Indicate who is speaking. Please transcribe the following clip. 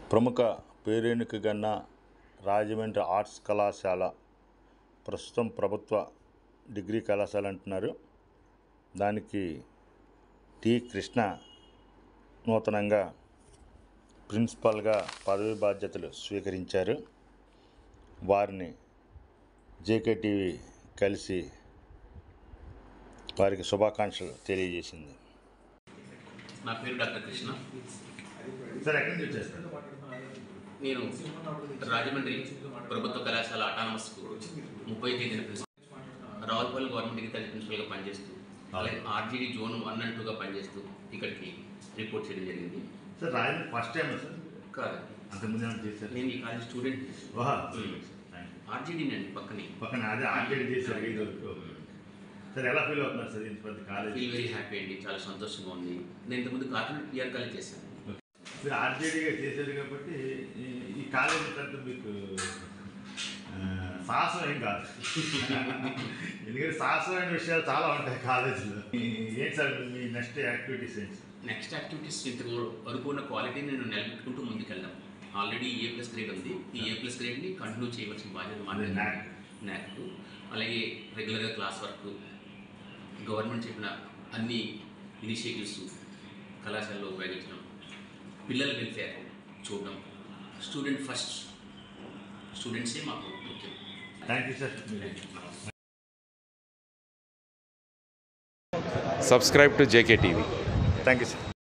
Speaker 1: ప్రముఖ పేరెన్నికగన్న రాజమండ్రి ఆర్ట్స్ కళాశాల ప్రస్తుతం ప్రభుత్వ డిగ్రీ కళాశాల అంటున్నారు దానికి టి కృష్ణ నూతనంగా ప్రిన్సిపాల్గా పదవి బాధ్యతలు స్వీకరించారు వారిని జేకే టీవీ కలిసి వారికి శుభాకాంక్షలు తెలియజేసింది
Speaker 2: నా పేరు డాక్టర్ కృష్ణ
Speaker 1: సార్ ఎక్కడి నుంచి వచ్చేస్తారు
Speaker 2: నేను రాజమండ్రి ప్రభుత్వ కళాశాల అటానమస్కు ముప్పై తేదీన principal Ravulapalli government degree college ప్రిన్సిపల్గా పనిచేస్తూ అలాగే ఆర్జీడీ జోన్ వన్ అండ్ టూగా పనిచేస్తూ ఇక్కడికి రిపోర్ట్ చేయడం జరిగింది
Speaker 1: sir Rajahmundry first time sir
Speaker 2: కాదండి
Speaker 1: అంతకుముందు ఏమైనా చేశారు
Speaker 2: నేను ఈ కాలేజ్ స్టూడెంట్
Speaker 1: ఓహా
Speaker 2: Hmm. ఆర్జీడీ అండి పక్కనే
Speaker 1: పక్కన అదే ఆర్కేడ్ చేశారు ఇది ఒకటి. సార్ ఎలా ఫీల్ అవుతున్నారు సార్ ఇంత పెద్ద కాలేజ్
Speaker 2: ఫీల్ వెరీ హ్యాపీ అండి చాలా సంతోషంగా ఉంది నేను ఇంతకుముందు కార్పొరేట్ పిఆర్ కాలేజ్ చేశాను
Speaker 1: మీరు ఆర్జేడీగా చేశారు కాబట్టి ఈ- ఈ కాలేజీ పెద్ద మీకు ఆ, సాహసం ఏం కాదు ఎందుకంటే సాహసమైన విషయాలు చాలా ఉంటాయి కాలేజీలో ఈ- ఏంటి సార్ మీ నెక్స్ట్ యాక్టివిటీస్ ఏంటి సార్
Speaker 2: నెక్స్ట్ యాక్టివిటీస్ ఇంతకు వరకు ఉన్న క్వాలిటీని నేను నిలబెట్టుకుంటూ ముందుకెళ్దాం ఆల్రెడీ ఏ ప్లస్ గ్రేడ్ ఉంది ఈ ఏ ప్లస్ గ్రేడ్ని కంటిన్యూ చేయవలసిన బాధ్యత
Speaker 1: అదే
Speaker 2: మాది
Speaker 1: NAC.
Speaker 2: నాక్ అలాగే రెగ్యులర్గా క్లాస్ వర్క్ గవర్నమెంట్ చెప్పిన అన్ని ఇనిషియేటివ్స్ కళాశాలలో ఉపయోగించడం పిల్లల వెల్ఫేర్ చూడడం స్టూడెంట్ ఫస్ట్ స్టూడెంట్సే మాకు ముఖ్యం
Speaker 1: థ్యాంక్ యూ సార్
Speaker 2: నమస్తే
Speaker 3: subscribe to JKTV.
Speaker 1: Thank you sir